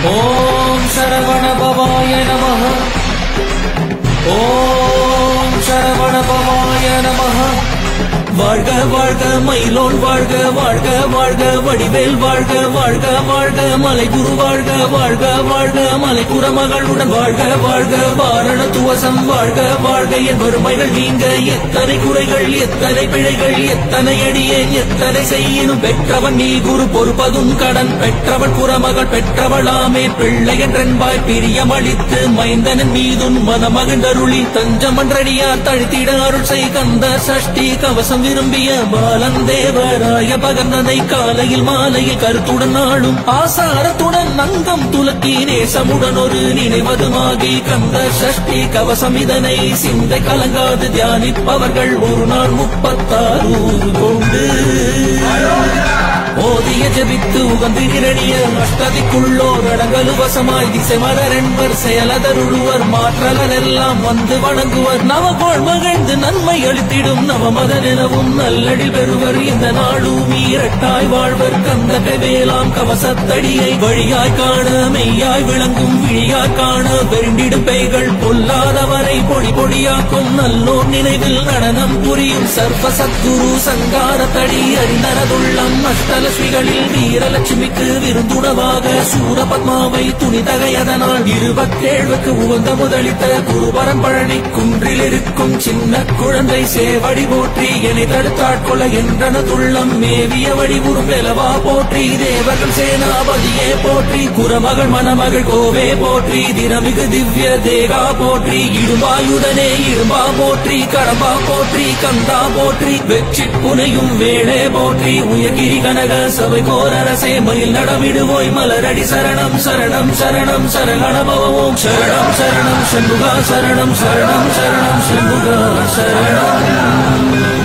ஓம் சரவண பவாய நமः ஓம் சரவண பவாய நமः வாழ்க வாழ்க மயிலோன் வாழ்க வாழ்க வாழ்க வடிவேல் வாழ்க வாழ்க வாழ்க மலைகுரு வாழ்க வாழ்க வாழ்க மலைக்குற மகளுடன் வாழ்க வாழ்க வாரண துவசம் வாழ்க வாழ்க என் வறுமைகள் நீங்க எத்தனை குறைகள் எத்தனை பிழைகள் எத்தனை அடியேன் எத்தனை செய்யினும் பெற்றவன் நீ குரு பொறுப்பதும் கடன் பெற்றவன் குறமகள் பெற்றவளாமே பிள்ளை என்றென்பாய் பிரியமளித்து மைந்தனன் மீதுன் மனமகண்டருளி தஞ்சமன்றடியார் தழுத்திட அருள் செய் கந்த சஷ்டி கவசம் விரும்பிய பாலன் தேவராய பகர்ந்ததை காலையில் மாலையில் கருத்துடன் நாளும் ஆசாரத்துடன் நங்கம் துலக்கி நேசமுடன் ஒரு நினைவதுமாகி கந்த சஷ்டி கவசம் இதனை சிந்தை கலங்காது தியானிப்பவர்கள் ஒரு நாள் முப்பத்தாறு கொண்டு ஓதிய ஜபித்து உகந்திரணிய அஷ்டதிக்குள்ளோர் அடங்கலு வசமாய் திசை மலரென்பர் செயலதருளுவர் மாற்றலர் எல்லாம் வந்து வணங்குவர் நவகோள் மகிழ்ந்து நன்மை அளித்திடும் நவமத நிலவும் நல்லடி பெறுவர் இந்த நாளும் ஈரட்டாய் வாழ்வர் கந்த வேளாம் கவசத்தடியை வழியாய் காண மெய்யாய் விளங்கும் விழியாய் காண வெண்டிடும் பெய்கள் பொல்லாதவரை பொடி பொடியாக்கும் நல்லோர் நினைவில் நடனம் புரியும் சர்வ சத்குரு சங்காரத்தடி அறிந்தனதுள்ளம் அஷ்டலட்சுமிகளில் வீரலட்சுமிக்கு விருந்துணவாக சூரபத்மாவை துணிதகையதனால் இருபத்தேழுக்கு உகந்த முதலித்த குருபரம் பழனி குன்றில் இருக்கும் சின்ன குழந்தை சேவடி போற்றி என்னை தடுத்தாட்கொள்ள என்றனதுள்ளம் மேவிய வடிவுறும் வெலவா போற்றி தேவர்கள் சேனாபதியே போற்றி குரமகள் மணமகள் கோவே போற்றி தினமிகு திவ்ய தேகா போற்றி இடும்பாயுடனே இரும்பா போற்றி கடம்பா போற்றி கந்தா போற்றி வெற்றி புனையும் வேளே போற்றி உயர்கிரி கனக சபை கோரரசே மயில் நடமிடுவோய் மலரடி சரணம் சரணம் சரணம் சரணபவம் சரணம் சரணம் சண்முகா சரணம் சரணம் சரணம் சண்முகா சரணம்